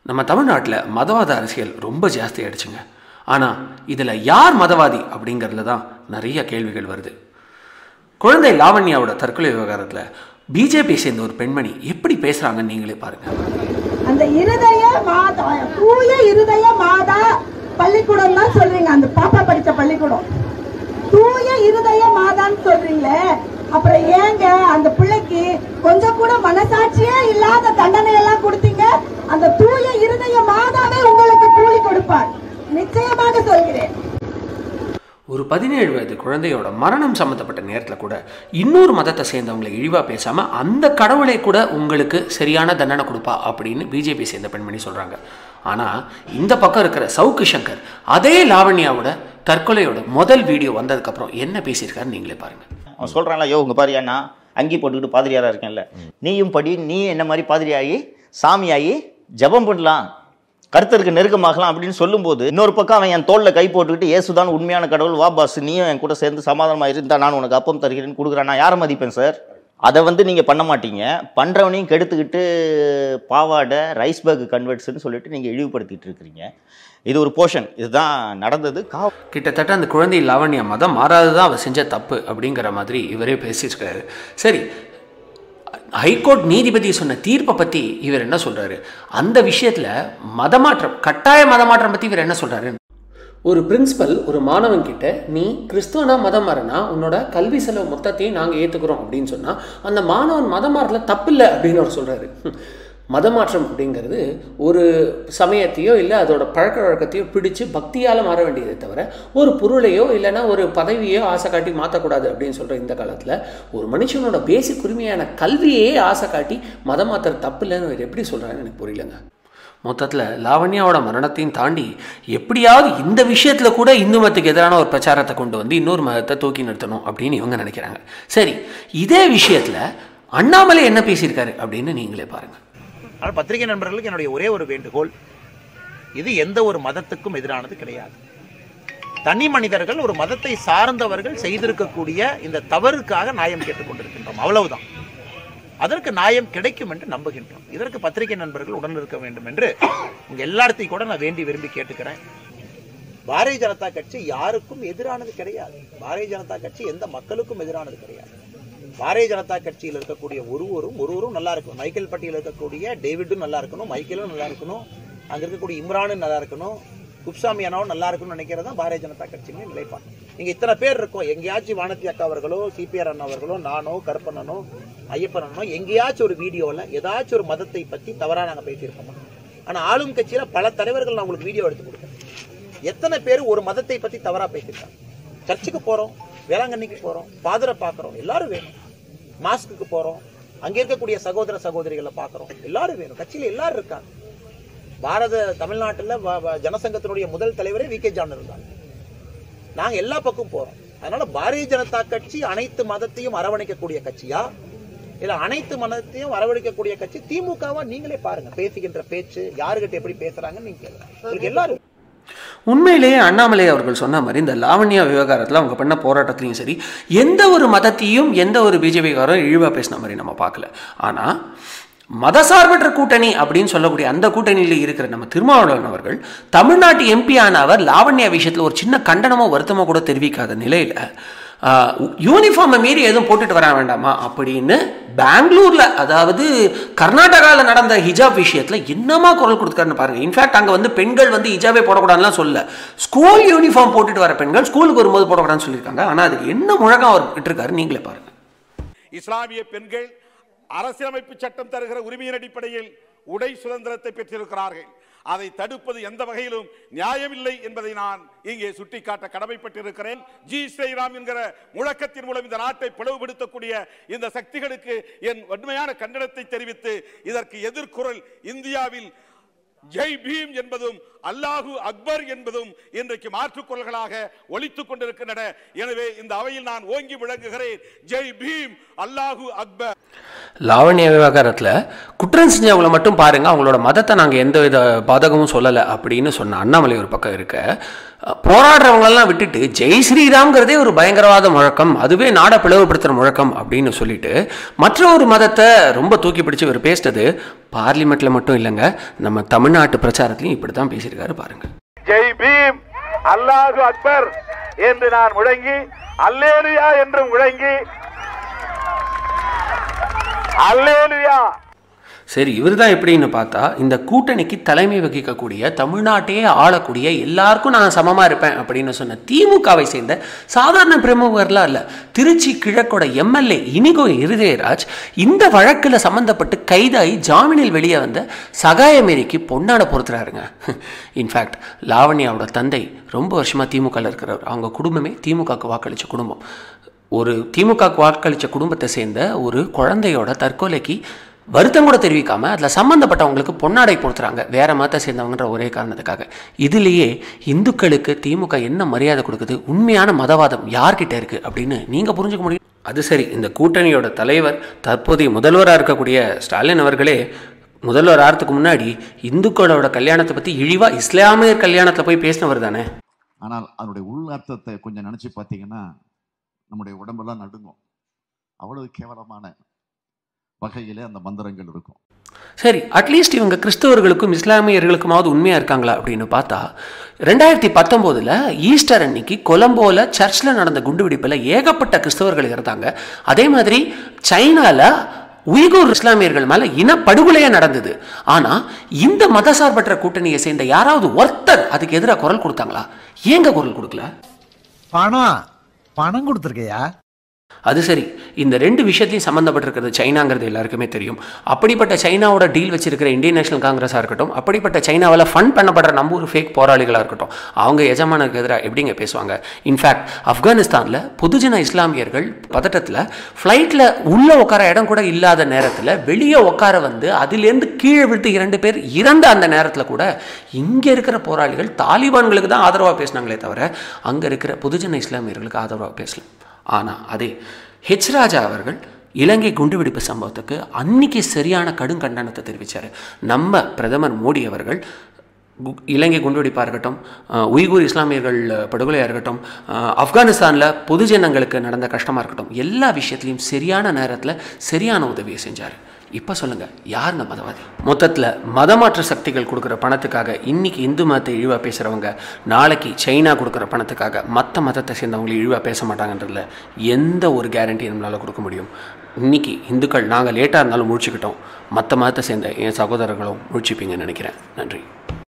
நம்ம தமிழ்நாட்டில் மதவாத அரசியல் ரொம்ப ஜாஸ்தி ஆயிடுச்சுங்க ஆனால் இதில் யார் மதவாதி அப்படிங்கிறதுல தான் நிறைய கேள்விகள் வருது குழந்தை லாவண்யாவோட தற்கொலை விவகாரத்தில் பிஜேபி சேர்ந்த ஒரு பெண்மணி எப்படி பேசுகிறாங்கன்னு நீங்களே பாருங்கள் அந்த இருதய மாதா தூய இருதய மாதா பள்ளிக்கூடம் தான் சொல்றீங்க அந்த பாப்பா படிச்ச பள்ளிக்கூடம் தூய இருதய மாதான்னு சொல்றீங்களே அப்புறம் ஏங்க அந்த பிள்ளைக்கு கொஞ்சம் கூட மனசாட்சியே இல்லாத தண்டனை எல்லாம் கொடுத்தீங்க அந்த தூய இருதய மாதாவே உங்களுக்கு கூலி கொடுப்பார் நிச்சயமாக சொல்கிறேன் ஒரு பதினேழு வயது குழந்தையோட மரணம் சம்மந்தப்பட்ட நேரத்தில் கூட இன்னொரு மதத்தை சேர்ந்தவங்களை இழிவாக பேசாமல் அந்த கடவுளை கூட உங்களுக்கு சரியான தண்டனை கொடுப்பா அப்படின்னு பிஜேபி சேர்ந்த பெண்மணி சொல்கிறாங்க ஆனால் இந்த பக்கம் இருக்கிற சவுக்கு சங்கர் அதே லாவண்யாவோட தற்கொலையோட முதல் வீடியோ வந்ததுக்கப்புறம் என்ன பேசியிருக்காரு நீங்களே பாருங்கள் அவன் சொல்கிறான்ல யோ உங்கள் பாரியா நான் அங்கி போட்டுக்கிட்டு பாதிரியாராக இருக்கேன்ல நீயும் படி நீ என்ன மாதிரி பாதிரியாகி சாமியாகி ஜெபம் பண்ணலாம் கருத்தருக்கு நெருக்கமாகலாம் அப்படின்னு சொல்லும்போது இன்னொரு பக்கம் அவன் என் தோளில் கை போட்டுக்கிட்டு இயேசுதான் உண்மையான கடவுள் வா பாஸ் நீயும் என் கூட சேர்ந்து சமாதானமாக இருந்தா நான் உனக்கு அப்பம் தருகிறேன்னு கொடுக்குறேன் நான் யாரை மதிப்பேன் சார் அதை வந்து நீங்கள் பண்ண மாட்டீங்க பண்ணுறவனையும் கெடுத்துக்கிட்டு பாவாடை ரைஸ் பேக் கன்வெர்ட்ஸ்னு சொல்லிட்டு நீங்கள் இழிவுபடுத்திட்டு இருக்கிறீங்க இது ஒரு போர்ஷன் இதுதான் நடந்தது கா கிட்டத்தட்ட அந்த குழந்தை லாவண்யா மதம் மாறாததான் அவ செஞ்ச தப்பு அப்படிங்கிற மாதிரி இவரே பேசியிருக்காரு சரி ஹைகோர்ட் நீதிபதி சொன்ன தீர்ப்பை பற்றி இவர் என்ன சொல்கிறாரு அந்த விஷயத்தில் மதமாற்றம் கட்டாய மதமாற்றம் பற்றி இவர் என்ன சொல்கிறாரு ஒரு பிரின்சிபல் ஒரு மாணவன் கிட்ட நீ கிறிஸ்துவனா மதம் மாறினா உன்னோட கல்வி செலவு மொத்தத்தையும் நாங்கள் ஏற்றுக்கிறோம் அப்படின்னு சொன்னால் அந்த மாணவன் மதம் மாறல தப்பில்லை அப்படின்னு அவர் சொல்கிறாரு மதமாற்றம் அப்படிங்கிறது ஒரு சமயத்தையோ இல்லை அதோட பழக்க வழக்கத்தையோ பிடிச்சு பக்தியால் மாற வேண்டியதை தவிர ஒரு பொருளையோ இல்லைன்னா ஒரு பதவியோ ஆசை காட்டி மாற்றக்கூடாது அப்படின்னு சொல்கிற இந்த காலத்தில் ஒரு மனுஷனோட பேசிக் உரிமையான கல்வியே ஆசை காட்டி மதம் மாத்திர தப்பு இல்லைன்னு அவர் எப்படி சொல்கிறாருன்னு எனக்கு புரியலங்க மொத்தத்தில் லாவண்யாவோட மரணத்தையும் தாண்டி எப்படியாவது இந்த விஷயத்தில் கூட இந்து மதத்துக்கு எதிரான ஒரு பிரச்சாரத்தை கொண்டு வந்து இன்னொரு மதத்தை தூக்கி நிறுத்தணும் அப்படின்னு இவங்க நினைக்கிறாங்க சரி இதே விஷயத்தில் அண்ணாமலை என்ன பேசியிருக்காரு அப்படின்னு நீங்களே பாருங்கள் ஆனால் பத்திரிகை நண்பர்களுக்கு என்னுடைய ஒரே ஒரு வேண்டுகோள் இது எந்த ஒரு மதத்துக்கும் எதிரானது கிடையாது தனி மனிதர்கள் ஒரு மதத்தை சார்ந்தவர்கள் செய்திருக்கக்கூடிய இந்த தவறுக்காக நியாயம் கேட்டுக்கொண்டிருக்கின்றோம் அவ்வளவுதான் அதற்கு நியாயம் கிடைக்கும் என்று நம்புகின்றோம் இதற்கு பத்திரிகை நண்பர்கள் உடன் இருக்க வேண்டும் என்று உங்க எல்லாத்தையும் கூட நான் வேண்டி விரும்பி கேட்டுக்கிறேன் பாரதிய ஜனதா கட்சி யாருக்கும் எதிரானது கிடையாது பாரதிய ஜனதா கட்சி எந்த மக்களுக்கும் எதிரானது கிடையாது பாரதிய ஜனதா கட்சியில் இருக்கக்கூடிய ஒருவரும் ஒருவரும் நல்லா இருக்கணும் மைக்கேல் பட்டியல் இருக்கக்கூடிய டேவிடும் நல்லா இருக்கணும் மைக்கேலும் நல்லா இருக்கணும் அங்க இருக்கக்கூடிய இம்ரானும் நல்லா இருக்கணும் குப்சாமி அண்ணாவும் நல்லா இருக்கணும்னு நினைக்கிறது தான் பாரதிய ஜனதா கட்சியின் நிலைப்பாடு நீங்க இத்தனை பேர் இருக்கோம் எங்கேயாச்சும் வானதி அக்கா அவர்களோ சிபிஆர் அண்ணா அவர்களோ நானோ கருப்பண்ணனோ ஐயப்பன் அண்ணனோ எங்கேயாச்சும் ஒரு வீடியோல ஏதாச்சும் ஒரு மதத்தை பத்தி தவறா நாங்க பேசியிருக்கோமா ஆனா ஆளும் கட்சியில பல தலைவர்கள் நான் உங்களுக்கு வீடியோ எடுத்து கொடுத்தேன் எத்தனை பேர் ஒரு மதத்தை பத்தி தவறா பேசியிருக்காங்க சர்ச்சுக்கு போறோம் வேளாங்கண்ணிக்கு போறோம் பாதரை பார்க்கறோம் எல்லாரும் வேணும் மாஸ்க்குக்கு போறோம் அங்க இருக்கக்கூடிய சகோதர சகோதரிகளை பார்க்கறோம் எல்லாரும் வேணும் கட்சியில எல்லாரும் இருக்காங்க பாரத தமிழ்நாட்டுல வ- வ- ஜனசங்கத்தினுடைய முதல் தலைவரே வி கே ஜான் இருந்தாங்க நாங்க எல்லா பக்கம் போறோம் அதனால பாரதிய ஜனதா கட்சி அனைத்து மதத்தையும் அரவணைக்கக்கூடிய கட்சியா இல்ல அனைத்து மதத்தையும் அரவணைக்கக்கூடிய கட்சி திமுகவா நீங்களே பாருங்க பேசுகின்ற பேச்சு யாருகிட்ட எப்படி பேசுறாங்கன்னு நீங்க கேளுங்க. உங்களுக்கு எல்லாரும் உண்மையிலேயே அண்ணாமலை அவர்கள் சொன்ன மாதிரி இந்த லாவண்யா விவகாரத்தில் அவங்க பண்ண போராட்டத்துலையும் சரி எந்த ஒரு மதத்தையும் எந்த ஒரு பிஜேபிக்காரரும் இழிவாக பேசின மாதிரி நம்ம பார்க்கல ஆனால் மதசார்பற்ற கூட்டணி அப்படின்னு சொல்லக்கூடிய அந்த கூட்டணியில் இருக்கிற நம்ம திருமாவளவன் அவர்கள் தமிழ்நாட்டு எம்பி ஆன அவர் லாவண்யா விஷயத்தில் ஒரு சின்ன கண்டனமோ வருத்தமோ கூட தெரிவிக்காத நிலையில் யூனிஃபார்மை மீறி எதுவும் போட்டுட்டு வர வேண்டாமா அப்படின்னு பெங்களூரில் அதாவது கர்நாடகாவில் நடந்த ஹிஜாப் விஷயத்தில் என்னமா குரல் கொடுத்துருக்காருன்னு பாருங்க இன்ஃபேக்ட் அங்கே வந்து பெண்கள் வந்து ஹிஜாபே போடக்கூடாதுலாம் சொல்ல ஸ்கூல் யூனிஃபார்ம் போட்டுட்டு வர பெண்கள் ஸ்கூலுக்கு வரும்போது போடக்கூடாதுன்னு சொல்லியிருக்காங்க ஆனால் அதுக்கு என்ன முழக்கம் அவர் விட்டுருக்காரு நீங்களே பாருங்க இஸ்லாமிய பெண்கள் அரசியலமைப்பு சட்டம் தருகிற உரிமையின் அடிப்படையில் உடை சுதந்திரத்தை பெற்றிருக்கிறார்கள் அதை தடுப்பது எந்த வகையிலும் நியாயமில்லை என்பதை நான் இங்கே சுட்டிக்காட்ட கடமைப்பட்டிருக்கிறேன் ஜி ஸ்ரீராம் என்கிற முழக்கத்தின் மூலம் இந்த நாட்டை பிளவுபடுத்தக்கூடிய இந்த சக்திகளுக்கு என் வன்மையான கண்டனத்தை தெரிவித்து இதற்கு எதிர்குரல் இந்தியாவில் ஜெய் பீம் என்பதும் அல்லாஹு அக்பர் என்பதும் இன்றைக்கு மாற்றுக் குரல்களாக ஒலித்துக் கொண்டிருக்கின்றன எனவே இந்த அவையில் நான் ஓங்கி விளங்குகிறேன் ஜெய் பீம் அல்லாஹு அக்பர் லாவண்ய விவகாரத்தில் குற்றம் செஞ்சவங்கள மட்டும் பாருங்க அவங்களோட மதத்தை நாங்கள் எந்த வித பாதகமும் சொல்லலை அப்படின்னு சொன்ன அண்ணாமலை ஒரு பக்கம் இருக்க அஹ், போராடுறவங்களெல்லாம் விட்டுட்டு ஜெய் ஸ்ரீராம்ங்கிறதே ஒரு பயங்கரவாத முழக்கம் அதுவே நாடை பிளவுபடுத்துகிற முழக்கம் அப்படின்னு சொல்லிட்டு மற்ற ஒரு மதத்தை ரொம்ப தூக்கி பிடிச்சு இவர் பேசினது பார்லிமெண்ட்டில் மட்டும் இல்லைங்க நம்ம தமிழ்நாட்டு பிரச்சாரத்துலையும் இப்படி தான் பேசியிருக்காரு பாருங்க ஜெய் பீம் அல்லாஹு அக்பர் என்று நான் முழங்கி அல்லேலுயா என்று முழங்கி அல்லேலுயா சரி இவர் தான் எப்படின்னு பார்த்தா இந்த கூட்டணிக்கு தலைமை வகிக்கக்கூடிய தமிழ்நாட்டையே ஆளக்கூடிய எல்லாருக்கும் நான் சமமாக இருப்பேன் அப்படின்னு சொன்ன திமுகவை சேர்ந்த சாதாரண பிரமுகர்லாம் இல்லை திருச்சி கிழக்கோட எம்எல்ஏ இனிகோ இருதயராஜ் இந்த வழக்கில் சம்மந்தப்பட்டு கைதாகி ஜாமீனில் வெளியே வந்த சகாயமேரிக்கு பொன்னாட பொறுத்துறாருங்க இன்ஃபேக்ட் லாவண்யாவோட தந்தை ரொம்ப வருஷமாக திமுகவில் இருக்கிறவர் அவங்க குடும்பமே திமுகவுக்கு வாக்களித்த குடும்பம் ஒரு திமுகவுக்கு வாக்களித்த குடும்பத்தை சேர்ந்த ஒரு குழந்தையோட தற்கொலைக்கு வருத்தம் கூட தெரிவிக்காம அதில் சம்மந்தப்பட்டவங்களுக்கு பொன்னாடை பொறுத்துறாங்க வேற மதத்தை சேர்ந்தவங்கன்ற ஒரே காரணத்துக்காக இதுலேயே இந்துக்களுக்கு திமுக என்ன மரியாதை கொடுக்குது உண்மையான மதவாதம் யார்கிட்ட இருக்கு அப்படின்னு நீங்கள் புரிஞ்சுக்க முடியும் அது சரி இந்த கூட்டணியோட தலைவர் தற்போதைய முதல்வராக இருக்கக்கூடிய ஸ்டாலின் அவர்களே முதல்வர் ஆகிறதுக்கு முன்னாடி இந்துக்களோட கல்யாணத்தை பற்றி இழிவாக இஸ்லாமியர் கல்யாணத்தில் போய் பேசினவர் தானே ஆனால் அதனுடைய உள் அர்த்தத்தை கொஞ்சம் நினைச்சு பார்த்தீங்கன்னா நம்முடைய உடம்பெல்லாம் நடுங்கும் அவ்வளவு கேவலமான வகையிலே அந்த மந்திரங்கள் இருக்கும் சரி அட்லீஸ்ட் இவங்க கிறிஸ்தவர்களுக்கும் இஸ்லாமியர்களுக்குமாவது உண்மையாக இருக்காங்களா அப்படின்னு பார்த்தா ரெண்டாயிரத்தி பத்தொம்போதில் ஈஸ்டர் அன்னைக்கு கொலம்போவில் சர்ச்சில் நடந்த குண்டுவெடிப்பில் ஏகப்பட்ட கிறிஸ்தவர்கள் இறந்தாங்க அதே மாதிரி சைனாவில் உய்கூர் இஸ்லாமியர்கள் மேலே இனப்படுகொலையே நடந்தது ஆனால் இந்த மதசார்பற்ற கூட்டணியை சேர்ந்த யாராவது ஒருத்தர் அதுக்கு எதிராக குரல் கொடுத்தாங்களா ஏங்க குரல் கொடுக்கல பணம் பணம் கொடுத்துருக்கையா அது சரி இந்த ரெண்டு விஷயத்தையும் சம்மந்தப்பட்டிருக்கிறது சைனாங்கிறது எல்லாருக்குமே தெரியும் அப்படிப்பட்ட சைனாவோட டீல் வச்சிருக்கிற இந்தியன் நேஷனல் காங்கிரஸாக இருக்கட்டும் அப்படிப்பட்ட சைனாவால் ஃபண்ட் பண்ணப்படுற நம்ம ஒரு ஃபேக் போராளிகளாக இருக்கட்டும் அவங்க எஜமானருக்கு எதிராக எப்படிங்க பேசுவாங்க இன்ஃபேக்ட் ஆப்கானிஸ்தானில் பொதுஜன இஸ்லாமியர்கள் பதட்டத்தில் ஃப்ளைட்டில் உள்ளே உட்கார இடம் கூட இல்லாத நேரத்தில் வெளியே உட்கார வந்து அதிலேருந்து கீழே விழுந்து இரண்டு பேர் இறந்த அந்த நேரத்தில் கூட இங்கே இருக்கிற போராளிகள் தாலிபான்களுக்கு தான் ஆதரவாக பேசினாங்களே தவிர அங்கே இருக்கிற பொதுஜன இஸ்லாமியர்களுக்கு ஆதரவாக பேசல ஆனால் அதே ஹெச் ராஜா அவர்கள் இலங்கை குண்டுவெடிப்பு சம்பவத்துக்கு அன்னைக்கு சரியான கடும் கண்டனத்தை தெரிவித்தார் நம்ம பிரதமர் மோடி அவர்கள் கு- இலங்கை குண்டுவெடிப்பாக இருக்கட்டும் அஹ், உய்கூர் இஸ்லாமியர்கள் படுகொலையாக இருக்கட்டும் அஹ், ஆப்கானிஸ்தானில் பொதுஜனங்களுக்கு நடந்த கஷ்டமாக இருக்கட்டும் எல்லா விஷயத்துலையும் சரியான நேரத்தில் சரியான உதவியை செஞ்சார் இப்போ சொல்லுங்கள் யார் இந்த மதவாதி மொத்தத்தில் மதமாற்ற சக்திகள் கொடுக்குற பணத்துக்காக இன்னைக்கு இந்து மதத்தை இழிவாக பேசுகிறவங்க நாளைக்கு சைனா கொடுக்குற பணத்துக்காக மற்ற மதத்தை சேர்ந்தவங்களை இழிவாக பேச மாட்டாங்கன்றதுல எந்த ஒரு கேரண்டி நம்மளால் கொடுக்க முடியும் இன்னைக்கு இந்துக்கள் நாங்கள் லேட்டாக இருந்தாலும் முழிச்சுக்கிட்டோம் மற்ற மதத்தை சேர்ந்த என் சகோதரர்களும் முழிச்சுப்பீங்கன்னு நினைக்கிறேன் நன்றி